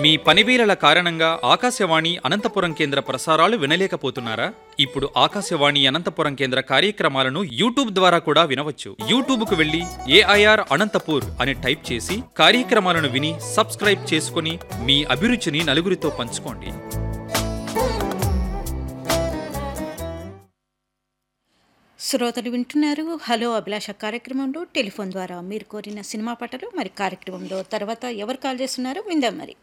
మీ పనివేళల కారణంగా ఆకాశవాణి అనంతపురం కేంద్ర ప్రసారాలు వినలేకపోతున్నారా ఇప్పుడు ఆకాశవాణి అనంతపురం కేంద్ర కార్యక్రమాలను యూట్యూబ్ ద్వారా కూడా వినవచ్చు యూట్యూబ్ కు వెళ్లి ఏఐఆర్ అనంతపూర్ అని టైప్ చేసి కార్యక్రమాలను విని సబ్స్క్రైబ్ చేసుకుని మీ అభిరుచిని నలుగురితో పంచుకోండి శ్రోతలు వింటున్నారు హలో అభిలాష కార్యక్రమంలో టెలిఫోన్ ద్వారా మీరు కోరిన సినిమా పాటలు మరి కార్యక్రమంలో తర్వాత ఎవరు కాల్ చేస్తున్నారో విందాం మరి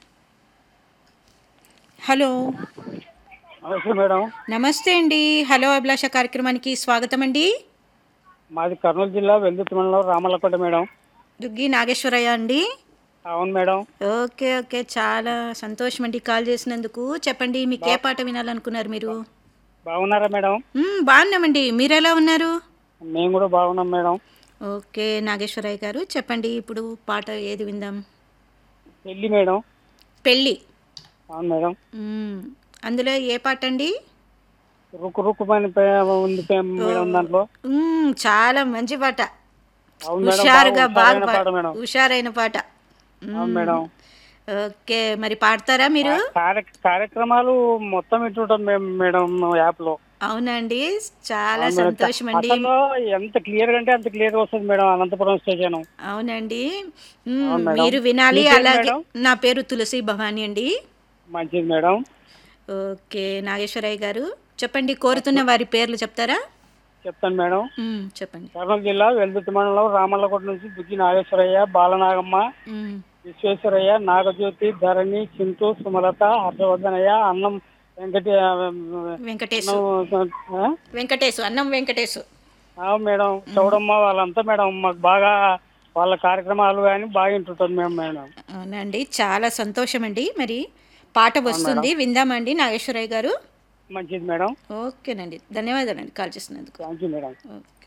హలో నమస్తే మేడం నమస్తే అండి హలో అభిలాష కార్యక్రమానికి స్వాగతం అండి మాది కర్నూలు జిల్లా వెల్దుర్తి మండలం రామలకోట మేడం దుగ్గి నాగేశ్వరయ్య అండి అవును మేడం ఓకే ఓకే చాలా సంతోషం అండి కాల్ చేసినందుకు చెప్పండి మీకు ఏ పాట వినాలనుకున్నారు మీరు బాగున్నారా మేడం మ్మ్, బాగున్నామండి మీరు ఎలా ఉన్నారు మేము కూడా బాగున్నాం మేడం ఓకే నాగేశ్వరయ్య గారు చెప్పండి ఇప్పుడు పాట ఏది విందాం పెళ్ళి మేడం పెళ్ళి అవును మేడం మ్మ్. అందులో ఏ పాట అండి రుక్కు రుక్కు పని పే- ఉంది పే- మేడం దాంట్లో మ్మ్, చాలా మంచి పాట అవును మేడం హుషారుగా బాగా బాగా హుషారైన పా- పాట మేడం హుషారైన పాట అవును మేడం ఓకే మరి పాడతారా మీరు కార్య- కార్యక్రమాలు మొత్తం ఇటుంటాం మేము మేడం యాప్ లో అవునండి చాలా అవును మేడం. సంతోషం అండి అసలు ఎంత క్లియర్ అంటే అంత క్లియర్ వస్తుంది మేడం అనంతపురం స్టేషన్ అవునండి మ్మ్, అవును మేడం. మీరు వినాలి మీ పేరు అలాగే మేడం? నా పేరు తులసి భవాని అండి మంచిది మేడం ఓకే నాగేశ్వరయ్య గారు చెప్పండి కోరుతున్న వారి పేర్లు చెప్తారా చెప్తాను మేడం మ్మ్, చెప్పండి కర్నూలు జిల్లా వెల్దుర్తి మండలం రామల్లకోట నుంచి దుగ్గి నాగేశ్వరయ్య బాలనాగమ్మ మ్మ్, విశ్వేశ్వరయ్య నాగజ్యోతి ధరణి చింటూ సుమలత హర్షవర్ధనయ్య అన్నం వెంకట వెంకటేశు అన్నం, ఆ? వెంకటేశు అన్నం వెంకటేశు ఆ మేడం చౌడమ్మ వాళ్ళంతా మేడం మాకు బాగా వాళ్ళ కార్యక్రమాలు కానీ బాగా వింటుంటాం మేము మేడం అవునండి చాలా సంతోషం అండి మరి పాట వస్తుంది విందామండి నాగేశ్వరయ్య గారు మంచిది మేడం ఓకేనండి ధన్యవాదాలండి కాల్ చేసినందుకు థ్యాంక్ యూ మేడం ఓకే